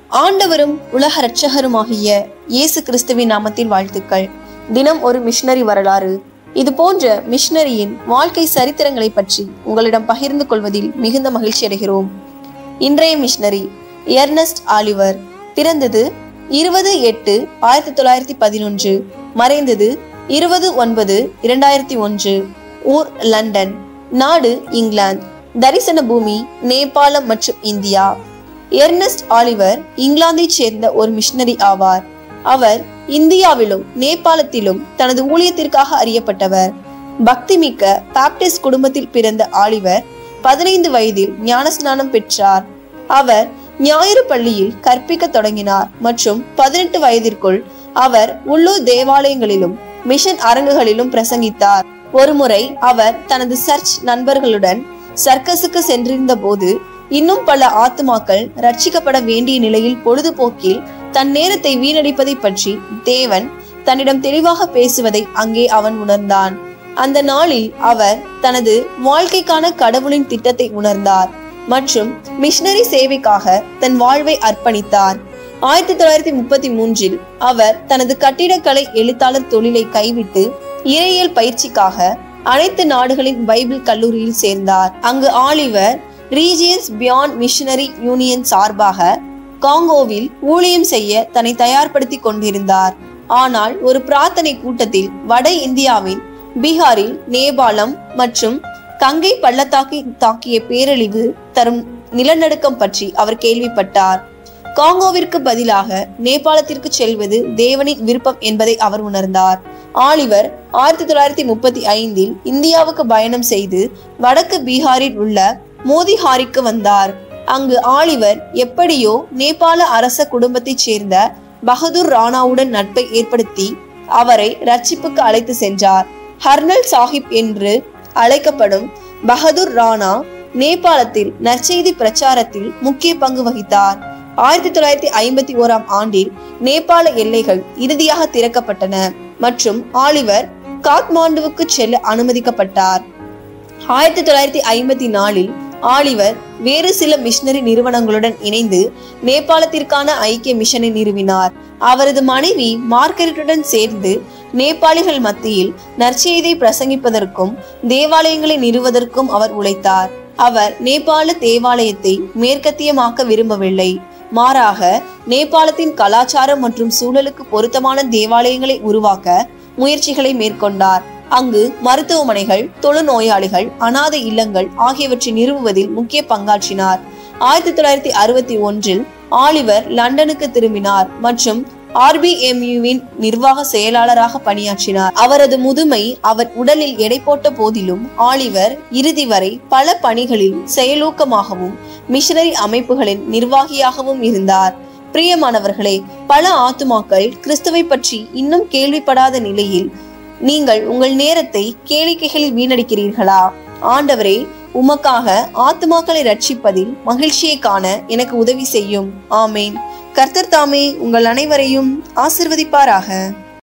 ஆண்டவரும் உலக இரட்சகருமாகிய இயேசு கிறிஸ்துவின் நாமத்தில் வாழ்த்துக்கள் தினம் ஒரு மிஷனரி வரலாறு இது போன்ற மிஷனரியின் வாழ்க்கை சரித்திரங்களை பற்றி உங்களிடம் பகிர்ந்து கொள்வதில் மிகுந்த மகிழ்ச்சி அடைகிறோம் இன்றைய மிஷனரி எர்னஸ்ட் ஆலிவர் பிறந்தது இருபது எட்டு ஆயிரத்தி தொள்ளாயிரத்தி பதினொன்று மறைந்தது இருபது ஒன்பது இரண்டாயிரத்தி ஒன்று ஊர் லண்டன் நாடு இங்கிலாந்து தரிசன பூமி நேபாளம் மற்றும் இந்தியா எர்னஸ்ட் ஆலிவர் இங்கிலாந்தைச் சேர்ந்த ஒரு மிஷனரி ஆவார் அவர் இந்தியாவிலும் நேபாளத்திலும் தனது ஊழியத்திற்காக அறியப்பட்டவர் பக்திமிக்க பாப்டிஸ்ட் குடும்பத்தில் பிறந்த ஆலிவர் பதினைந்து வயதில் ஞானஸ்நானம் பெற்றார் அவர் ஞாயிறு பள்ளியில் கற்பிக்க தொடங்கினார் மற்றும் பதினெட்டு வயதிற்குள் அவர் உள்ளூர் தேவாலயங்களிலும் மிஷன் அரங்குகளிலும் பிரசங்கித்தார் ஒருமுறை அவர் தனது சர்ச் நண்பர்களுடன் சர்க்கஸுக்கு சென்றிருந்த போது இன்னும் பல ஆத்துமாக்கள் ரட்சிக்கப்பட வேண்டிய நிலையில் பொழுதுபோக்கில் தன் நேரத்தை வீணடிப்பதை பற்றி தேவன் தன்னிடம் தெளிவாக பேசுவதை அங்கே அவன் உணர்ந்தான் அந்த நாளில் அவர் தனது வாழ்க்கைக்கான கடவுளின் திட்டத்தை உணர்ந்தார் மற்றும் மிஷனரி சேவைக்காக தன் வாழ்வை அர்ப்பணித்தார் ஆயிரத்தி தொள்ளாயிரத்தி முப்பத்தி மூன்றில் அவர் தனது கட்டிடக்கலை எழுத்தாளர் தொழிலை கைவிட்டு இறையியல் பயிற்சிக்காக அனைத்து நாடுகளின் பைபிள் கல்லூரியில் சேர்ந்தார் அங்கு Oliver regions beyond missionary union சார்பாக காங்கோவில் ஊழியம் செய்ய தன்னை தயார்படுத்திக் கொண்டிருந்தார் ஆனால் ஒரு பிரார்த்தனை கூட்டத்தில் வட இந்தியாவின் பீகாரில் நேபாளம் மற்றும் கங்கை பள்ளத்தாக்கை தாக்கிய பேரழிவு தரும் நிலநடுக்கம் பற்றி அவர் கேள்விப்பட்டார் காங்கோவிற்கு பதிலாக நேபாளத்திற்கு செல்வது தேவனின் விருப்பம் என்பதை அவர் உணர்ந்தார் ஆலிவர் ஆயிரத்தி தொள்ளாயிரத்தி முப்பத்தி ஐந்தில் இந்தியாவுக்கு பயணம் செய்து வடக்கு பீகாரில் உள்ள மோதிஹாரிக்கு வந்தார் அங்கு ஆலிவர் எப்படியோ நேபாள அரச குடும்பத்தைச் சேர்ந்த பகதூர் ராணாவுடன் நட்பை ஏற்படுத்தி அவரை ரட்சிப்புக்கு அழைத்து சென்றார் ஹர்னல் சாஹிப் என்று அழைக்கப்படும் பகதூர் ராணா நேபாளத்தில் நற்செய்தி பிரச்சாரத்தில் முக்கிய பங்கு வகித்தார் ஆயிரத்தி தொள்ளாயிரத்தி ஐம்பத்தி ஓராம் ஆண்டில் நேபாள எல்லைகள் இறுதியாக திறக்கப்பட்டன மற்றும் ஆலிவர் காத்மாண்டுவுக்கு செல்ல அனுமதிக்கப்பட்டார் ஆயிரத்தி தொள்ளாயிரத்தி ஐம்பத்தி நாலில் ஆலிவர் வேறு சில மிஷனரி நிறுவனங்களுடன் இணைந்து நேபாளத்திற்கான ஐக்கிய மிஷனை நிறுவினார் அவரது மனைவி மார்கரெட்டுடன் சேர்ந்து நேபாளிகள் மத்தியில் நற்செய்தியை பிரசங்கிப்பதற்கும் தேவாலயங்களை நிறுவதற்கும் அவர் உழைத்தார் அவர் நேபாள தேவாலயத்தை மேற்கத்தியமாக்க விரும்பவில்லை மாறாக நேபாளத்தின் கலாச்சாரம் மற்றும் சூழலுக்கு பொருத்தமான தேவாலயங்களை உருவாக்க முயற்சிகளை மேற்கொண்டார் அங்கு மருத்துவமனைகள் தொழுநோயாளிகள் அனாதை இல்லங்கள் ஆகியவற்றை நிறுவுவதில் முக்கிய பங்காற்றினார் ஆயிரத்தி தொள்ளாயிரத்தி அறுபத்தி ஒன்றில் ஆலிவர் லண்டனுக்கு திரும்பினார் மற்றும் ஆர்பிஎம்யூவின் நிர்வாக செயலாளராக பணியாற்றினார் அவரது முதுமை அவர் உடலில் எடை போட்ட போதிலும் ஆலிவர் இறுதி வரை பல பணிகளில் செயலூக்கமாகவும் மிஷனரி அமைப்புகளின் நிர்வாகியாகவும் இருந்தார் பிரியமானவர்களே பல ஆத்துமாக்கள் கிறிஸ்துவை பற்றி இன்னும் கேள்விப்படாத நிலையில் நீங்கள் உங்கள் நேரத்தை கேளிக்கைகளில் வீணடிக்கிறீர்களா ஆண்டவரே உமக்காக ஆத்துமாக்களை ரட்சிப்பதில் மகிழ்ச்சியை காண எனக்கு உதவி செய்யும் ஆமேன் கர்த்தர் தாமே உங்கள் அனைவரையும் ஆசிர்வதிப்பாராக